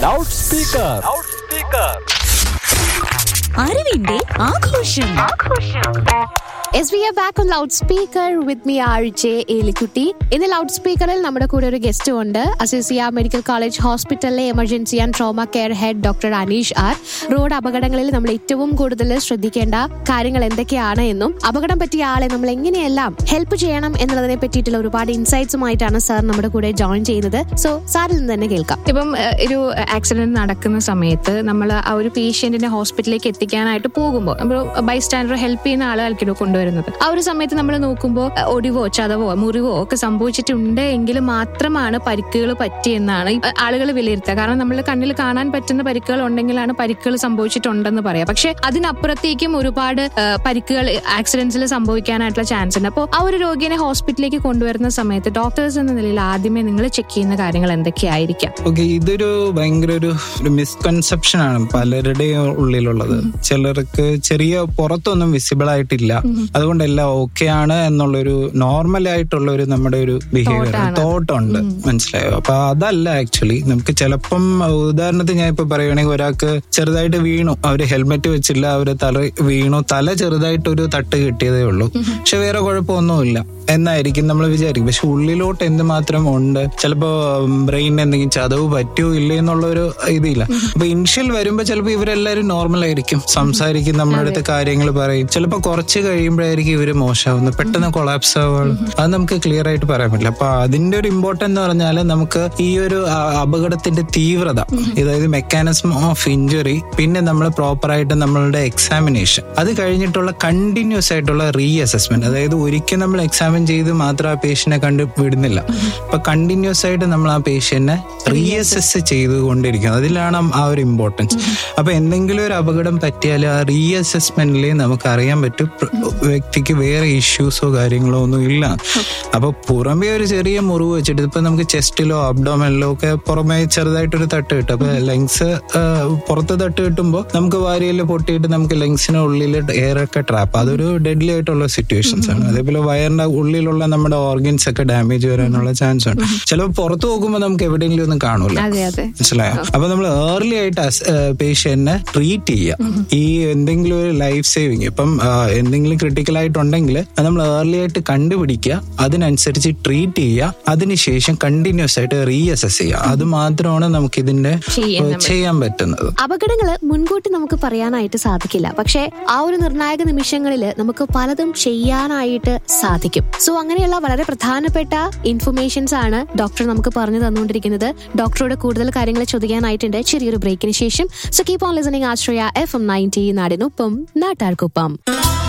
Loud speaker അറിവിന്റെ ആഘോഷം S V R back on loud speaker with me R J Elikutty ഇന്ന് loud സ്പീക്കറിൽ നമ്മുടെ കൂടെ ഒരു ഗസ്റ്റ് ഉണ്ട് അസോസിയ മെഡിക്കൽ കോളേജ് ഹോസ്പിറ്റലിലെ emergency and trauma care head doctor Aneesh R road അപകടങ്ങളിൽ നമ്മൾ ഏറ്റവും കൂടുതൽ ശ്രദ്ധിക്കേണ്ട കാര്യങ്ങൾ എന്തൊക്കെയാണ് എന്നും അപകടം പറ്റിയ ആളെ നമ്മൾ എങ്ങനെയെല്ലാം ഹെൽപ്പ് ചെയ്യണം എന്നുള്ളതിനെ പറ്റിയിട്ടുള്ള ഒരുപാട് ഇൻസൈറ്റ്സുമായിട്ടാണ് സാർ നമ്മുടെ കൂടെ ജോയിൻ ചെയ്യുന്നത് സോ സാറിൽ നിന്ന് തന്നെ കേൾക്കാം ഇപ്പം ഏഹ്, ഒരു ആക്സിഡന്റ് നടക്കുന്ന സമയത്ത് നമ്മൾ ആ ഒരു പേഷ്യന്റിനെ ഹോസ്പിറ്റലിലേക്ക് എത്തിക്കാനായിട്ട് പോകുമ്പോൾ നമ്മൾ ബൈസ്റ്റാൻഡർ ഹെൽപ്പ് ചെയ്യുന്ന ആളുകൾക്കിടോ കൊണ്ടുവരുന്നത് ആ ഒരു സമയത്ത് നമ്മൾ നോക്കുമ്പോൾ ഏഹ്, ഒടിവോ ചതവോ മുറിവോ ഒക്കെ സംഭവിച്ചിട്ടുണ്ട് എങ്കിൽ മാത്രമാണ് പരിക്കുകൾ പറ്റിയെന്നാണ് ആളുകൾ വിലയിരുത്തുക കാരണം നമ്മൾ കണ്ണിൽ കാണാൻ പറ്റുന്ന പരിക്കുകൾ ഉണ്ടെങ്കിലാണ് പരിക്കുകൾ സംഭവിച്ചിട്ടുണ്ടെന്ന് പറയാം പക്ഷെ അതിനപ്പുറത്തേക്കും ഒരുപാട് ഏഹ്, പരിക്കുകൾ ആക്സിഡന്റ്സിൽ സംഭവിക്കാനായിട്ടുള്ള ചാൻസ് ഉണ്ട് അപ്പോൾ ആ ഒരു രോഗിയെ ഹോസ്പിറ്റലിലേക്ക് കൊണ്ടുവരുന്ന സമയത്ത് ഡോക്ടേഴ്സ് എന്ന നിലയിൽ ആദ്യമേ നിങ്ങൾ ചെക്ക് ചെയ്യുന്ന കാര്യങ്ങൾ എന്തൊക്കെയായിരിക്കാം ഓക്കെ ഇതൊരു ഭയങ്കര ഒരു മിസ്കൺസെപ്ഷൻ ആണ് പലരുടെയും ഉള്ളിലുള്ളത് ചിലർക്ക് ചെറിയ പുറത്തൊന്നും വിസിബിൾ ആയിട്ടില്ല അതുകൊണ്ട് എല്ലാം ഓക്കെ ആണ് എന്നുള്ളൊരു നോർമൽ ആയിട്ടുള്ള ഒരു നമ്മുടെ ഒരു ബിഹേവിയർ ആണ്. തോട്ട് ഉണ്ട് മനസ്സിലായോ അപ്പൊ അതല്ല ആക്ച്വലി നമുക്ക് ചിലപ്പം ഉദാഹരണത്തിന് ഞാൻ ഇപ്പൊ പറയുകയാണെങ്കിൽ ഒരാൾക്ക് ചെറുതായിട്ട് വീണു അവര് ഹെൽമെറ്റ് വെച്ചില്ല അവര് തല വീണു തല ചെറുതായിട്ട് ഒരു തട്ട് കിട്ടിയതേ ഉള്ളൂ പക്ഷെ വേറെ കുഴപ്പമൊന്നുമില്ല എന്നായിരിക്കും നമ്മൾ വിചാരിക്കും പക്ഷെ ഉള്ളിലോട്ട് എന്തുമാത്രം ഉണ്ട് ചിലപ്പോ ബ്രെയിനിന് എന്തെങ്കിലും ചതവ് പറ്റുമോ ഇല്ലേ എന്നുള്ള ഒരു ഇതില്ല അപ്പൊ ഇനിഷ്യൽ വരുമ്പോ ചിലപ്പോ ഇവരെല്ലാരും നോർമൽ ആയിരിക്കും സംസാരിക്കും നമ്മുടെ അടുത്ത് കാര്യങ്ങൾ പറയും ചിലപ്പോ കുറച്ച് കഴിയുമ്പോഴായിരിക്കും ഇവര് മോശമാവുന്നത് പെട്ടെന്ന് കൊളാപ്സ് ആവുകയാണ് അത് നമുക്ക് ക്ലിയർ ആയിട്ട് പറയാൻ പറ്റില്ല അപ്പൊ അതിന്റെ ഒരു ഇമ്പോർട്ടൻസ് എന്ന് പറഞ്ഞാൽ നമുക്ക് ഈ ഒരു ആ, അപകടത്തിന്റെ തീവ്രത അതായത് മെക്കാനിസം ഓഫ് ഇഞ്ചുറി പിന്നെ നമ്മൾ പ്രോപ്പർ ആയിട്ട് നമ്മളുടെ എക്സാമിനേഷൻ അത് കഴിഞ്ഞിട്ടുള്ള കണ്ടിന്യൂസ് ആയിട്ടുള്ള റീ അസസ്മെന്റ് അതായത് ഒരിക്കൽ നമ്മൾ എക്സാമിൻ ചെയ്ത് മാത്രം ആ പേഷ്യനെ കണ്ടു വിടുന്നില്ല അപ്പൊ കണ്ടിന്യൂസ് ആയിട്ട് നമ്മൾ ആ പേഷ്യനെ റീ അസസ് ചെയ്തുകൊണ്ടിരിക്കും അതിലാണ് ആ ഒരു ഇമ്പോർട്ടൻസ് അപ്പൊ എന്തെങ്കിലും ഒരു അപകടം പറ്റിയാൽ ആ റീ അസസ്മെന്റിൽ നമുക്ക് അറിയാൻ പറ്റും പ്ര- വ്യക്തിക്ക് വേറെ ഇഷ്യൂസോ കാര്യങ്ങളോ ഒന്നും ഇല്ല അപ്പൊ പുറമേ ഒരു ചെറിയ മുറിവ് വെച്ചിട്ട് ഇപ്പൊ നമുക്ക് ചെസ്റ്റിലോ അബ്ഡോമനിലോ ഒക്കെ പുറമേ ചെറുതായിട്ടൊരു തട്ട് കിട്ടും അപ്പൊ ലങ്സ് പുറത്ത് തട്ട് കിട്ടുമ്പോൾ നമുക്ക് വാരിയെല്ലാം പൊട്ടിയിട്ട് നമുക്ക് ലങ്സിന് ഉള്ളിൽ എയർ ഒക്കെ ട്രാപ്പ് അതൊരു ഡെഡ്ലി ആയിട്ടുള്ള സിറ്റുവേഷൻസ് ആണ് അതേപോലെ വയറിന്റെ ഉള്ളിലുള്ള നമ്മുടെ ഓർഗൻസ് ഒക്കെ ഡാമേജ് വരാനുള്ള ചാൻസ് ഉണ്ട് ചിലപ്പോൾ പുറത്ത് നോക്കുമ്പോൾ നമുക്ക് എവിടെയെങ്കിലും ഒന്നും കാണൂല അതെ അതെ മനസ്സിലായോ അപ്പൊ നമ്മൾ ഏർലി ആയിട്ട് പേഷ്യന്റിനെ ട്രീറ്റ് ചെയ്യുക ഈ എന്തെങ്കിലും ഒരു ലൈഫ് സേവിങ് ഇപ്പം ആ, എന്തെങ്കിലും ക്രിട്ടിക്കൽ ആയിട്ടുണ്ടെങ്കിൽ അത് നമ്മൾ ഏർലി ആയിട്ട് കണ്ടുപിടിക്കുക അതിനനുസരിച്ച് ട്രീറ്റ് ചെയ്യുക അതിനുശേഷം കണ്ടിന്യൂസ് ആയിട്ട് റീ അസസ് ചെയ്യുക അത് മാത്രമാണ് നമുക്ക് ഇതിന്റെ ചെയ്യാൻ ചെയ്യാൻ പറ്റുന്നത് അപകടങ്ങള് മുൻകൂട്ടി നമുക്ക് പറയാനായിട്ട് സാധിക്കില്ല പക്ഷേ ആ ഒരു നിർണായക നിമിഷങ്ങളിൽ നമുക്ക് പലതും ചെയ്യാനായിട്ട് സാധിക്കും സോ അങ്ങനെയുള്ള വളരെ പ്രധാനപ്പെട്ട ഇൻഫർമേഷൻസ് ആണ് ഡോക്ടർ നമുക്ക് പറഞ്ഞു തന്നുകൊണ്ടിരിക്കുന്നത് ഡോക്ടറോട് കൂടുതൽ കാര്യങ്ങൾ ചോദിക്കാനായിട്ടുണ്ട് ചെറിയൊരു ബ്രേക്കിന് ശേഷം so keep on listening Ashraya F M ninety നാടിനൊപ്പം നാട്ടാർക്കൊപ്പം